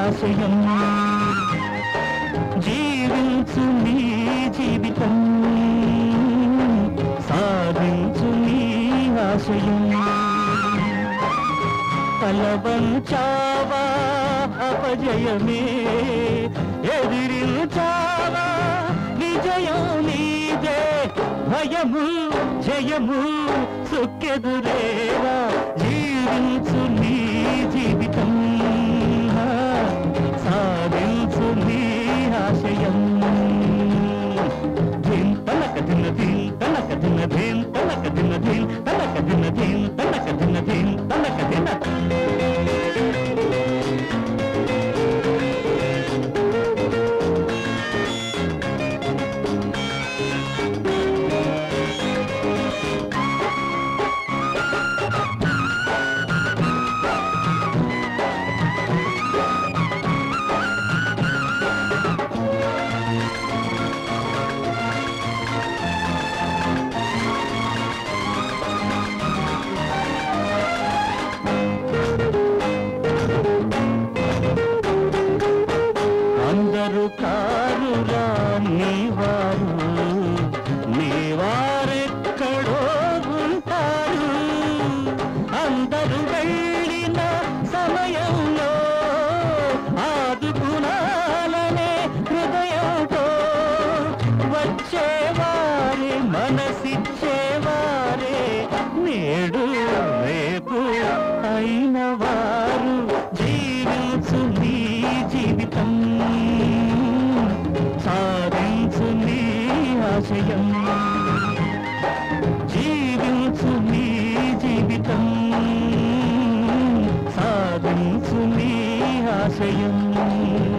ఆశయం జీవించు నీ జీవితం సాధించు నీ ఆశయం తలవంచావా అపజయమే ఎదిరించావా విజయం నీదే భయము జయము సుక్కెదురేవా జీవించు నీ జీవితం సాధించు నీ ఆశయం ధిన్ తనక దిన ధిన్ తనక దిన ధిన్ తనక దిన ధిన్ తనక దిన ధిన్ తనక దిన ధిన్ తనక దిన అందరూ కారురా నీవారు నీవారెక్కడో ఉంటారు అందరూ వెళ్ళిన సమయంలో ఆదుకునాలనే హృదయంతో వచ్చేవారే మనసిచ్చేవారే నేడు రేపు అయిన వారు జీవించు నీ జీవితం సాధించు నీ ఆశయం జీవించు నీ జీవితం సాధించు నీ ఆశయం